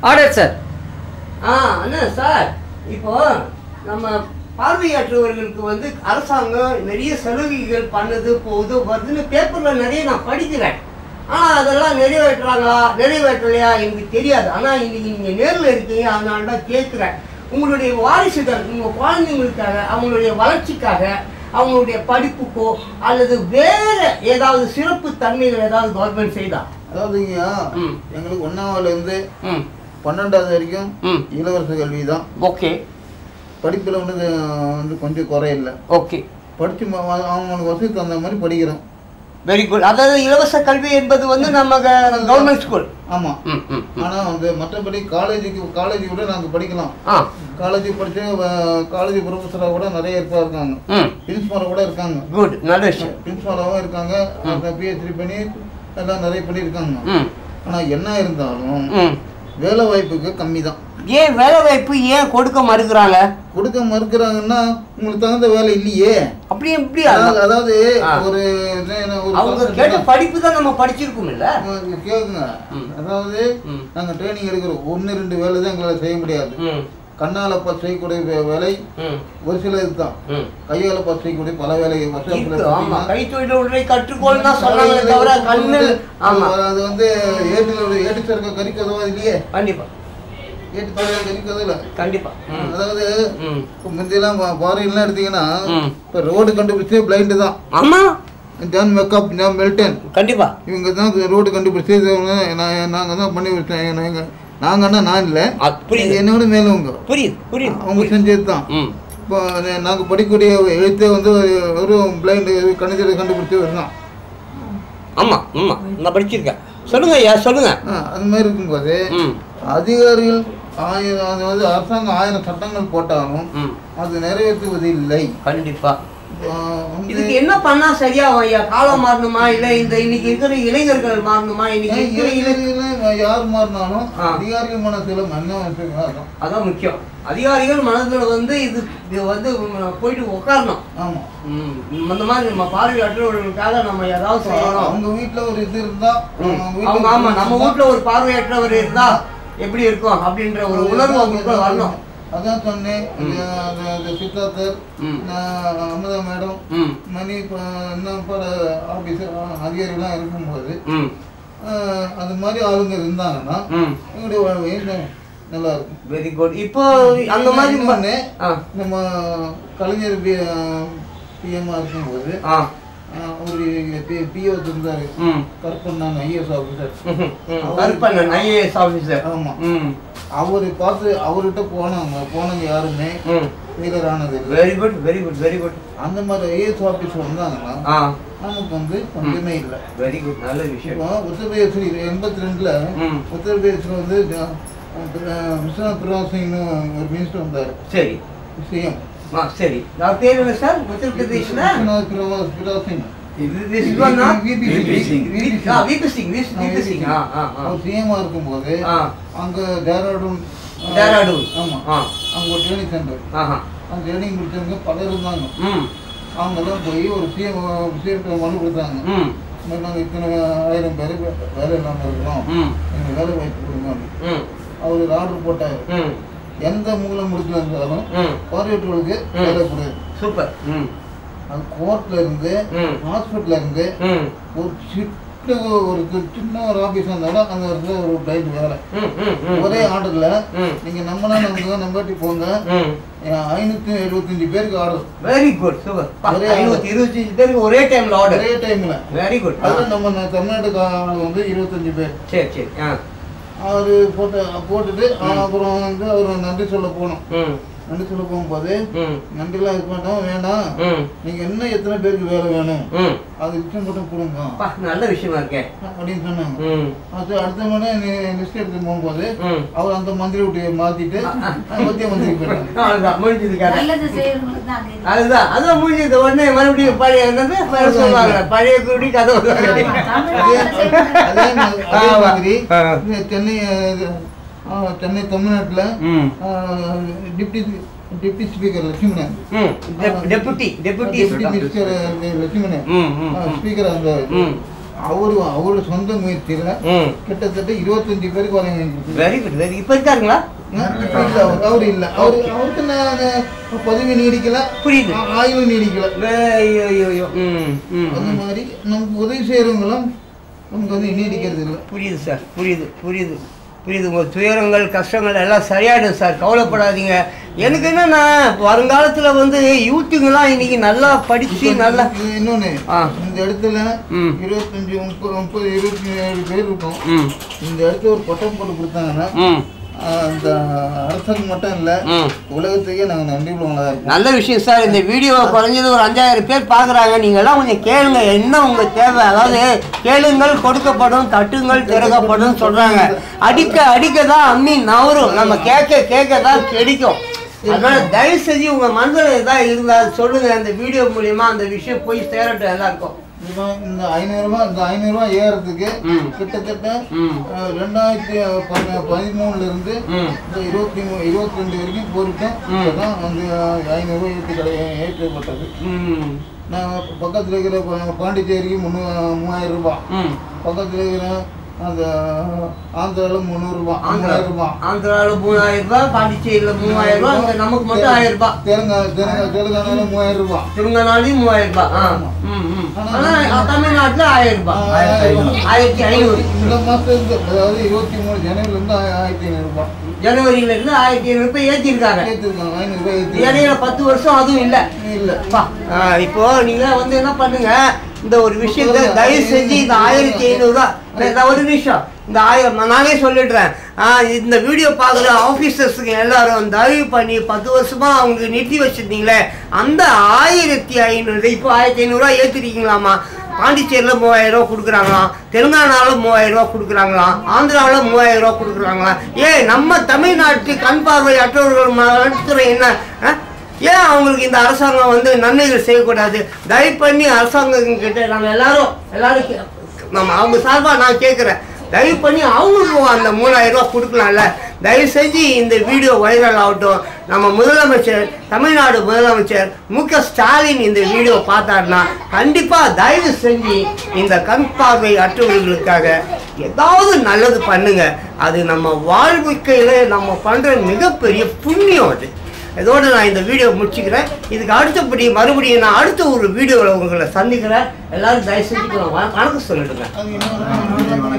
Order sir ஆ அண்ணா sir இப்போ நம்ம பார்வையற்றவர்களுக்கு வந்து அரசாங்கம் நிறைய சலுகைகள் பண்ணுது போகுது வருதுன்னு பேப்பர்ல நிறைய நான் படிக்கிறேன் ஆனா அதெல்லாம் நிறைவேற்றுறாங்களா நிறைவேற்றலையா எனக்கு தெரியாது ஆனா இன்னைக்கு நீங்க நேர்ல இருக்கீங்க அதனால தான் கேட்கிறேன் உங்களுடைய வாரிசுகள் உங்க குழந்தைங்களுக்காக அவங்களுடைய வளர்ச்சிக்காக அவங்களுடைய படிப்புக்கோ அல்லது வேற ஏதாவது சிறப்பு தன்மைகள் ஏதாவது கவர்மெண்ட் செய்தா அதாவதுங்க ம். எங்களுக்கு ஒன்றாவதுல இருந்து ம் பன்னெண்டாவது வரைக்கும் ம் இலவச கல்வி தான் ஓகே படிப்பில் வந்து வந்து கொஞ்சம் குறையில்லை ஓகே படித்து அவங்களுக்கு வசதி தகுந்த மாதிரி படிக்கிறோம் வெரி குட் அதாவது இலவச கல்வி என்பது வந்து நம்ம கவர்மெண்ட் ஸ்கூல் ஆமாம் ம் ம் ம். ஆனால் வந்து மற்றபடி காலேஜுக்கு காலேஜ் கூட நாங்கள் படிக்கலாம் ஆ காலேஜ் படித்து காலேஜ் ப்ரொஃபஸராக கூட நிறைய இருப்பா இருக்காங்க ம் பிரின்ஸ்பாலாக கூட இருக்காங்க குட் நல்ல விஷயம் பிரின்ஸ்பாலாகவும் இருக்காங்க பிஹெச்டி பண்ணி எல்லாம் நிறைய பண்ணியிருக்காங்க ம் ஆனால் என்ன இருந்தாலும் ம் வேலை வாய்ப்புக்கு கம்மி தான் ஏன் வேலை வாய்ப்பு ஏன் கொடுக்க மறுக்கிறாங்க கொடுக்க மறுக்கிறாங்கன்னா உங்களுக்கு தகுந்த வேலை இல்லையே அப்படி எப்படி அதாவது அதாவது ஆ. ஒரு என்ன, ஒரு அவங்க concept கேட்ட தான். படிப்பு தான் நம்ம படிச்சிருக்கோம் இல்ல அவங்க கேக்குங்க ம். அதாவது ம். நாங்க ட்ரைனிங் எடுக்கிறோம் ஒன்று ரெண்டு வேலை தான் எங்களால் செய்ய முடியாது ம் கண்ணால பா செய்யக்கூடிய வே- வேலை ம் ஒரு சில இதுதான் ம் கையால பா செய்யக்கூடிய பல வேலைகள் வருஷத்துல இருக்கு, ஆமா பார்த்தீங்கன்னா, கைத்தொழில் ஒன்றை கற்றுக்கொள் தான் சொன்னாங்களே தவிர கண்ணு ஆமா அது- அது வந்து ஏட்டில் ஏட்டு சரக்க கறிக்கதவா இல்லையே கண்டிப்பா ஏட்டு சரக்க கறிக்கதவில்ல கண்டிப்பா ம் அதாவது ம் இப்போ முந்தையெல்லாம் பா- பாறையெல்லாம் எடுத்தீங்கன்னா ம். இப்போ ரோடு கண்டுபிடிச்சே பிளைண்டு தான் ஆமா ஜான் மெக்கப் ஜான் மெல்டன் கண்டிப்பா இவங்க தான் ரோடு கண்டுபிடிச்சது நான் நாங்கள் தான் பண்ணி வச்சேன் நாங்கள் நாங்கன்னா நான் இல்லை அது புரியுது என்னோட மேலவங்க புரியுது புரியுது அவங்க செஞ்சது தான் ம் இப்போ நாங்கள் படிக்கக்கூடிய எழுத்தே வந்து வெறும் பிளைண்டு கணிதத்தை கண்டுபிடிச்சவர் தான் ஆமா ஆமா நான் படிச்சிருக்கேன் சொல்லுங்க ஐயா சொல்லுங்க ஆ, அது மாதிரி இருக்கும்போது ம் அதிகாரிகள் ஆயிரம் அது வந்து அரசாங்கம் ஆயிரம் சட்டங்கள் போட்டாலும் ம் அது நிறைவேற்றுவது இல்லை கண்டிப்பா ஆ, வந்து இதுக்கு என்ன பண்ணா சரியாகும் ஐயா காலம் மாறணுமா இல்ல இந்த இன்னைக்கு இருக்கிற இளைஞர்கள் மாறணுமா இன்னைக்கு ஏன் இருக்கிற இளை இளைஞர்கள் யார் மாறினாலும் ஆ. அதிகாரிகள் மனசில் மன்னம் வச்சுருக்காங்க அதான் முக்கியம் அதிகாரிகள் மனதுல வந்து இது இது வந்து போயிட்டு உட்காரணும் ஆமாம் ம், அந்த மாதிரி நம்ம பார்வையற்றவர்களுக்காக நம்ம ஏதாவது செய்யணும் அவங்க வீட்டில் ஒரு இது இருந்தால் ம். அவங்க ஆமா நம்ம வீட்டுல ஒரு பார்வையற்றவர் இருந்தா எப்படி இருக்கும் அப்படின்ற ஒரு உணர்வு அவங்களுக்கு வரணும் அதான் சொன்னேன் இந்த- அந்த- அந்த சித்தார்த்தர் ம். நான் அமுதா மேடம் ம் மணி இப்போ இன்னும் பல ஆஃபீஸர் அதிகாரிகள்லாம் இருக்கும்போது ம் ஆஹ், அது மாதிரி ஆளுங்க இருந்தாங்கன்னா ம் எங்களுடைய வாழ்வை ந- நல்லா இருக்கும் வெரி குட் இப்போ அந்த மாதிரி ப- இன்னொன்னு, ஆ நம்ம கலைஞர் பிஎம்ஆ இருக்கும்போது ஆ ஆஹ், ஒரு பிஓ இருந்தார் ம் கற்பண்ணாங்க ஐஎஸ் ஆஃபீஸர் ம்ஹும். ம். கருப்பண்ணன் ஐஏஎஸ் ஆஃபீஸர் ஆமாம் ம் அவரு பார்த்து அவர்கிட்ட போனவங்க போனவங்க யாருமே ம் ஃபெயிலர் ஆனது இல்லை very good very good very good அந்த மாதிரி ஐஏஎஸ் ஆஃபீஸ் வந்தாங்கன்னா ஆ நமக்கு வந்து கொஞ்சமே இல்லை வெரி குட் நல்ல விஷயம் இப்போ உத்தரப்பிரதேச எண்பத்தி ரெண்டுல ம். உத்தரப்பிரதேசில் வந்து ஜ- அஹ் விஸ்வநாத் பிரதாப் சிங்னு ஒரு மினிஸ்டர் வந்தார் சரி சிஎம் ஆ சரி நான் பேர் என்ன சார் உத்தரப்பிரதேஷ்ல விஸ்வநாத் பிரதாப் பிரதாப் சிங் this one ஆ? VP சிங். VP ஆ, VP Singh, VP VP Singh. ஆ, ஆ, ஆ. அவர் சிஎம்ஆ இருக்கும்போது ஆ, அங்க டேராடூன் அஹ், டேராடூன். ஆமா ஆ, அங்க ஒரு ட்ரைனிங் சென்டர் ஆஹா. அந்த ட்ரைனிங் முடிச்சவங்க பலர் இருந்தாங்க ம், அவங்கெல்லாம் போய் ஒரு சிஎம் சிஎம் மனு கொடுத்தாங்க ம், இந்த மாதிரி நாங்கள் இத்தனை ஆயிரம் பேர் வேலை இல்லாமல் இருக்கிறோம் ம், எங்களுக்கு வேலை வாய்ப்பு கொடுங்க அப்படின்னு. ம், அவர் ஒரு ஆர்டர் போட்டார் ம், எந்த மூலம் முடிச்சு இருந்தாலும் ம். பார்வையற்றவர்களுக்கு ம். வேலை கொடு சூப்பர் ம், அது கோர்ட்ல இருந்து ம். ஹாஸ்பிட்டல்ல இருந்து ம், ஒரு சின்ன ஒரு சி- சின்ன ஒரு ஆபீஸ் இருந்தாலும் அந்த இடத்துல ஒரு பிளைண்ட் வேலை ம், ம், ம். ஒரே ஆர்டர்ல ம். நீங்க நம்மளா நமக்கு நம்பாட்டி போங்க ம். ஐநூத்தி எழுபத்தஞ்சு பேருக்கு ஆர்டர் வெரி குட் சூப்பர் ஒரே ஐநூத்தி இருபத்தஞ்சு பேருக்கு ஒரே டைம்ல ஆர்டர் ஒரே டைம்ல வெரி குட் அதுல நம்ம ந- தமிழ்நாட்டுக்கு ஆள் வந்து இருபத்தஞ்சு பேர் சரி சரி ஆ அவரு போட்டு போட்டுட்டு அப்புறம் வந்து அவர் நன்றி சொல்ல போனோம் ம் நன்றி சொல்ல போகும்போது ம் நன்றிலாம் இது பண்ணோம் வேணாம் ம் நீங்க இன்னும் எத்தனை பேருக்கு வேலை வேணும் ம் அது விஷயம் மட்டும் கொடுங்க அப்பா, நல்ல விஷயமா இருக்கே அப்படின்னு சொன்னாங்க ம் அது அடுத்த மணி லிஸ்ட் எடுத்து போகும்போது ம் அவர் அந்த மந்திரி விட்டு மாத்திட்டு மத்திய மந்திரி போயிட்டாங்க அவ்வளவுதான் முடிஞ்சது கதை நல்லது செய்யறவங்களுக்கு தான் அங்க இருக்கு. அதுதான் அதான் முடிஞ்சது உடனே மறுபடியும் பழைய என்னது பழைய சொல்லுவாங்க பழைய குடி கதை வருவாங்க தமிழ்நாட்டுல அதே செய்யறவங்களுக்கு மாதிரி அதே ஆமா. மாதிரி ஆ. இந்த சென்னை இது, ஆ, சென்னை தமிழ்நாட்டில் ம் டிப்டி டிப்டி ஸ்பீக்கர் லட்சுமணன் ம் dep- deputy deputy deputy minister Lakshmanan ம் ம் ம். ஸ்பீக்கர் அந்த ம் அவரு அவரோட சொந்த முயற்சியில ம் கிட்டத்தட்ட இருபத்தஞ்சு பேருக்கு வேலை வாங்கி கொடுத்துருக்காரு. வெரி குட் வெரி இப்போ இருக்காருங்களா இப்ப இல்ல அவர் அவர் இல்ல அவரு அவருக்கு நான் பதவி நீடிக்கல புரியுது ஆ- ஆயுள் நீடிக்கல ஐயோ ஐயோ ஐயோ ம் ம் அந்த ம். மாதிரி நமக்கு உதவி செய்யறவங்களும் நமக்கு வந்து நீடிக்கிறது இல்லை புரியுது சார் புரியுது புரியுது புரியுது உங்கள் துயரங்கள் கஷ்டங்கள் எல்லாம் சரியாயிடும் சார் கவலைப்படாதீங்க எனக்கு என்னன்னா வருங்காலத்தில் வந்து யூத்துங்கெல்லாம் இன்னைக்கு நல்லா படித்து நல்லா இது இன்னொன்னு ஆ. இந்த இடத்துல ம். இருபத்தஞ்சு முப்பது முப்பது இருபத்தி ஏழு பேர் இருக்கும் ம் இந்த இடத்துல ஒரு பட்டம் போட்டு கொடுத்தாங்கன்னா ம் ஆஹ், அந்த அரசுக்கு மட்டும் இல்ல ம் உலகத்துக்கே நாங்க நன்றி உள்ளவங்களா இருப்போம் நல்ல விஷயம் சார் இந்த வீடியோவை குறைஞ்சது ஒரு அஞ்சாயிரம் பேர் பார்க்குறாங்க நீங்கள்லாம் கொஞ்சம் கேளுங்க என்ன உங்கள் தேவை அதாவது கேளுங்கள் கொடுக்கப்படும் தட்டுங்கள் திறக்கப்படும் சொல்கிறாங்க அடிக்க அடிக்க தான் அம்மி நவரும் நம்ம கேட்க கேட்க தான் கிடைக்கும் அதனால தயவு செஞ்சு உங்கள் மனதில் எதாவது இருந்தால் சொல்லுங்கள் அந்த வீடியோ மூலியமா அந்த விஷயம் போய் சேரட்டும் எல்லாருக்கும் இப்போ இந்த ஐநூறுரூவா இந்த ஐநூறுரூவா ஏறதுக்கு ம். கிட்டத்தட்ட ம் ஆஹ், ரெண்டாயிரத்தி பதி- பதிமூணுல இருந்து ம் இந்த இருபத்தி மூ இருபத்தி ரெண்டு வரைக்கும் போரிட்டேன் ம். இப்போதான் வந்து ஐநூறுரூவா ஏற்றி கடை ஏற்றப்பட்டது ம் நான் பக்கத்தில் இருக்கிற பா- பாண்டிச்சேரிக்கு முன்னூ மூவாயிரம் ரூபாய் ம் பக்கத்தில் இருக்கிற அந்த ஆந்திராவில் முந்நூறுரூபா ஆந்திரா மூவாயிரம் ரூபாய் ஆந்திராவில் மூவாயிரம் ரூபாய் பாண்டிச்சேரியில் மூவாயிரம் ரூபாய் இங்க நமக்கு மட்டும் ஆயிரம் ரூபாய் தெலுங்கா தெலுங்கா தெலுங்கானால மூவாயிரம் ரூபாய் திருங்கனாலையும் மூவாயிரம் ரூபாய் ஆ ம் ம் ஆனால் தமிழ்நாட்டில் ஆயிரம் ரூபாய் ஆயிரத்தி ஐநூறு இந்த மாதத்துக்கு அதாவது இருபத்தி மூணு ஜனவரிலேருந்து ஆயிரத்தி ஐநூறுரூபா ஜனவரியில இருந்து ஆயிரத்தி ஐநூறு ரூபாய் ஏற்றிருக்காங்க ஏற்றிருக்காங்க ஐநூறுரூபா ஏற்றி இடையில பத்து வருஷம் அதுவும் இல்லை இல்லை இப்போ நீங்க வந்து என்ன பண்ணுங்க இந்த ஒரு விஷயத்த தயவு செஞ்சு இந்த ஆயிரத்தி ஐநூறுரூவா இந்த ஒரு நிமிஷம் இந்த ஆயிரம் நான் நானே சொல்லிடுறேன் ஆ, இந்த வீடியோ பார்க்குற ஆஃபீஸர்ஸுக்கு எல்லாரும் தயவு பண்ணி பத்து வருஷமா அவங்களுக்கு நிறுத்தி வச்சிருந்தீங்களே அந்த ஆயிரத்தி ஐநூறு இப்போ ஆயிரத்தி ஐநூறுரூவா ஏற்றிருக்கீங்களாமா பாண்டிச்சேரியில் மூவாயிரம் ரூபா கொடுக்குறாங்களாம் தெலுங்கானாவில் மூவாயிரம் ரூபா கொடுக்குறாங்களாம் ஆந்திராவில் மூவாயிரம் ரூபா கொடுக்குறாங்களாம் ஏன் நம்ம தமிழ்நாட்டு கண் பார்வை அற்றவர்கள் நடத்துகிற என்ன ஆ? ஏன் அவங்களுக்கு இந்த அரசாங்கம் வந்து நன்மைகள் செய்யக்கூடாது தயவு பண்ணி அரசாங்கம் கிட்ட நம்ம எல்லாரும் எல்லாரும் கே- நம்ம அவங்க சார்பாக நான் கேட்குறேன் தயவு பண்ணி அவங்களுக்கும் அந்த மூணாயிரம் ரூபாய் கொடுக்கலாம்ல தயவு செஞ்சு இந்த வீடியோ வைரல் ஆகட்டும் நம்ம முதலமைச்சர் தமிழ்நாடு முதலமைச்சர் மு க ஸ்டாலின் இந்த வீடியோ பார்த்தாருன்னா கண்டிப்பாக தயவு செஞ்சு இந்த கண் பார்வை அற்றவர்களுக்காக ஏதாவது நல்லது பண்ணுங்க அது நம்ம வாழ்க்கையில் நம்ம பண்ணுற மிகப்பெரிய புண்ணியம் அது இதோட நான் இந்த வீடியோ முடிச்சுக்கிறேன் இதுக்கு அடுத்தபடி மறுபடியும் நான் அடுத்த ஒரு வீடியோவில் உங்களை சந்திக்கிறேன் எல்லாரும் தயவு செஞ்சு வணக்கம் சொல்லிடுங்க அது இன்னொரு